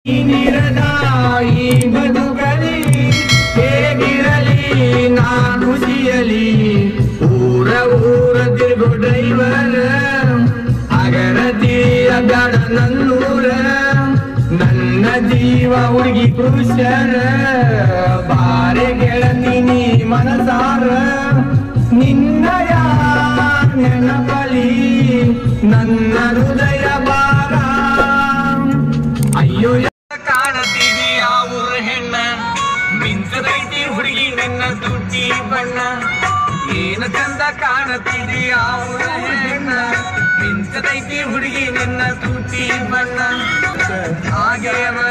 ನೀನಿರದ ಈ ಬದುಕಲಿ ಹೇಗಿರಲಿ ನಾ ಖುಷಿಯಲಿ ಊರ ಊರ ತಿರುಗು ಡ್ರೈವರ್ ಅಗರತಿಯ ಗಡ ನನ್ನೂರ ನನ್ನ ಜೀವ ಹುಡುಗಿ ಪುರುಷರ ಬಾರೆ ಗೆಳತೀನಿ ಮನಸಾರ ನಿನ್ನಯ ನೆನಪಲಿ ನನ್ನ ಹೃದಯ ಬಾರ ಅಯ್ಯೋ ಕಾಣತೀವಿ ಆ ಊರ ಹೆಣ್ಣ ಮಿಂಚದೈತಿ ಹುಡುಗಿ ನಿನ್ನ ತುಟಿ ಬಣ್ಣ ಏನು ಚಂದ ಕಾಣತೀವಿ ಆ ಊರ ಹೆಣ್ಣ ಮಿಂಚದೈತಿ ಹುಡುಗಿ ನಿನ್ನ ತುಟಿ ಬಣ್ಣ ಹಾಗೆ